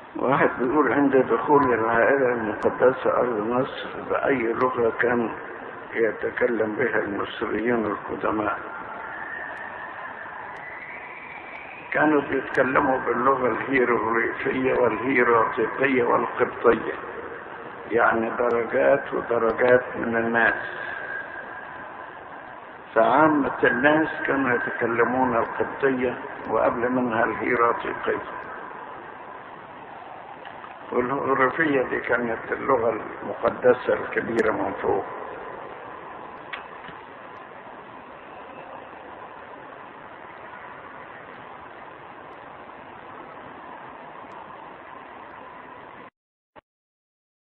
واحد بيقول عند دخول العائلة المقدسة أرض مصر بأي لغة كان يتكلم بها المصريون القدماء كانوا بيتكلموا باللغة الهيروغليفية والهيروغليفية والقبطية يعني درجات ودرجات من الناس فعامة الناس كانوا يتكلمون القبطية وقبل منها الهيروغليفية والهيروغليفية دي كانت اللغة المقدسة الكبيرة من فوق